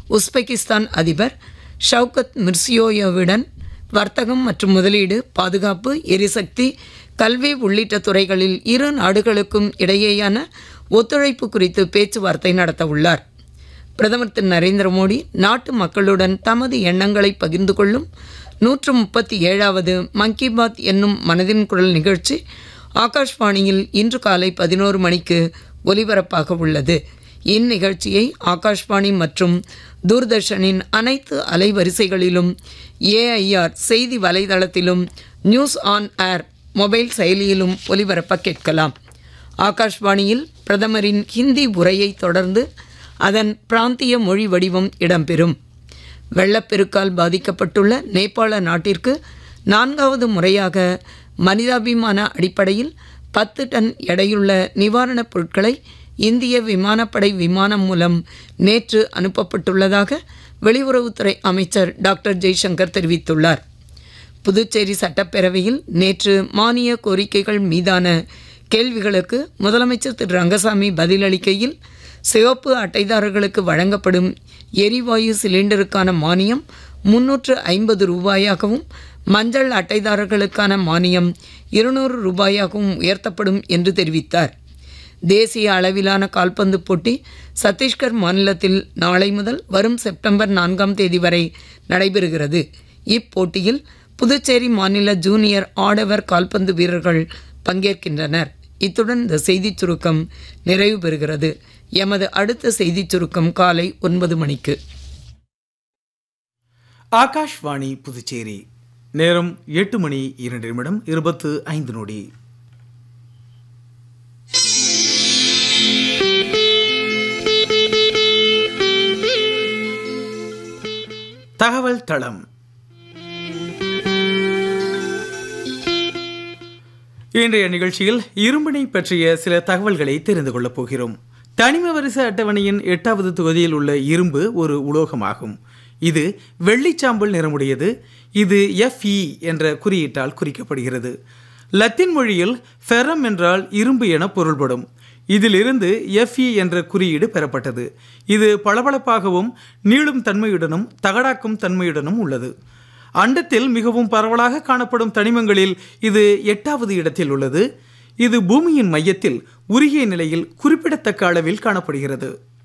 Uzbekistan அதிபர் ஷவுகத் மிர்சியோயோவுடன் வர்த்தகம் மற்றும் முதலீடு பாதுகாப்பு எரிசக்தி கல்வி உள்ளிட்ட துறைகளில் இரு நாடுகளுக்கும் இடையேயான ஒத்துழைப்பு குறித்து பேச்சுவார்த்தை நடத்த உள்ளார் பிரதமர் திரு நரேந்திர மோடி நாட்டு மக்களுடன் தமது எண்ணங்களை பகிர்ந்து கொள்ளும் நூற்று முப்பத்தி ஏழாவது மன் கி பாத் என்னும் மனதின் குரல் நிகழ்ச்சி ஆகாஷ்வாணியில் இன்று காலை பதினோரு மணிக்கு ஒலிபரப்பாக உள்ளது இந்நிகழ்ச்சியை ஆகாஷ்வாணி மற்றும் தூர்தர்ஷனின் அனைத்து அலைவரிசைகளிலும் ஏஐஆர் செய்தி வலைதளத்திலும் நியூஸ் ஆன் ஏர் மொபைல் செயலியிலும் ஒலிபரப்ப கேட்கலாம் ஆகாஷ்வாணியில் பிரதமரின் ஹிந்தி உரையை தொடர்ந்து அதன் பிராந்திய மொழி வடிவம் இடம்பெறும் வெள்ளப்பெருக்கால் பாதிக்கப்பட்டுள்ள நேபாள நாட்டிற்கு நான்காவது முறையாக மனிதாபிமான அடிப்படையில் பத்து டன் எடையுள்ள நிவாரணப் பொருட்களை இந்திய விமானப்படை விமானம் மூலம் நேற்று அனுப்பப்பட்டுள்ளதாக வெளியுறவுத்துறை அமைச்சர் டாக்டர் ஜெய்சங்கர் தெரிவித்துள்ளார் புதுச்சேரி சட்டப்பேரவையில் நேற்று மானிய கோரிக்கைகள் மீதான கேள்விகளுக்கு முதலமைச்சர் திரு ரங்கசாமி பதிலளிக்கையில் சிவப்பு அட்டைதாரர்களுக்கு வழங்கப்படும் எரிவாயு சிலிண்டருக்கான மானியம் முன்னூற்று ஐம்பது ரூபாயாகவும் மஞ்சள் அட்டைதாரர்களுக்கான மானியம் இருநூறு ரூபாயாகவும் உயர்த்தப்படும் என்று தெரிவித்தார் தேசிய அளவிலான கால்பந்து போட்டி சத்தீஸ்கர் மாநிலத்தில் நாளை முதல் வரும் செப்டம்பர் நான்காம் தேதி வரை நடைபெறுகிறது இப்போட்டியில் புதுச்சேரி மாநில ஜூனியர் ஆடவர் கால்பந்து வீரர்கள் பங்கேற்கின்றனர் இத்துடன் இந்த செய்திச் சுருக்கம் நிறைவு பெறுகிறது எமது அடுத்த செய்திச் சுருக்கம் காலை ஒன்பது மணிக்கு ஆகாஷ்வாணி புதுச்சேரி நேரம் எட்டு மணி இரண்டு நிமிடம் இருபத்து ஐந்து நொடி தகவல் தளம் இன்றைய நிகழ்ச்சியில் இரும்பினை பற்றிய சில தகவல்களை தெரிந்து கொள்ளப் போகிறோம் தனிம வரிசை அட்டவணையின் எட்டாவது தொகுதியில் உள்ள இரும்பு ஒரு உலோகமாகும் இது வெள்ளிச்சாம்பல் நிறமுடையது இது எஃப்இ என்ற குறியீட்டால் குறிக்கப்படுகிறது லத்தீன் மொழியில் ஃபெரம் என்றால் இரும்பு என பொருள்படும் இதிலிருந்து எஃப்இ என்ற குறியீடு பெறப்பட்டது இது பளபளப்பாகவும் நீளும் தன்மையுடனும் தகடாக்கும் தன்மையுடனும் உள்ளது அண்டத்தில் மிகவும் பரவலாக காணப்படும் தனிமங்களில் இது எட்டாவது இடத்தில் உள்ளது இது பூமியின் மையத்தில் உருகிய நிலையில் குறிப்பிடத்தக்க அளவில் காணப்படுகிறது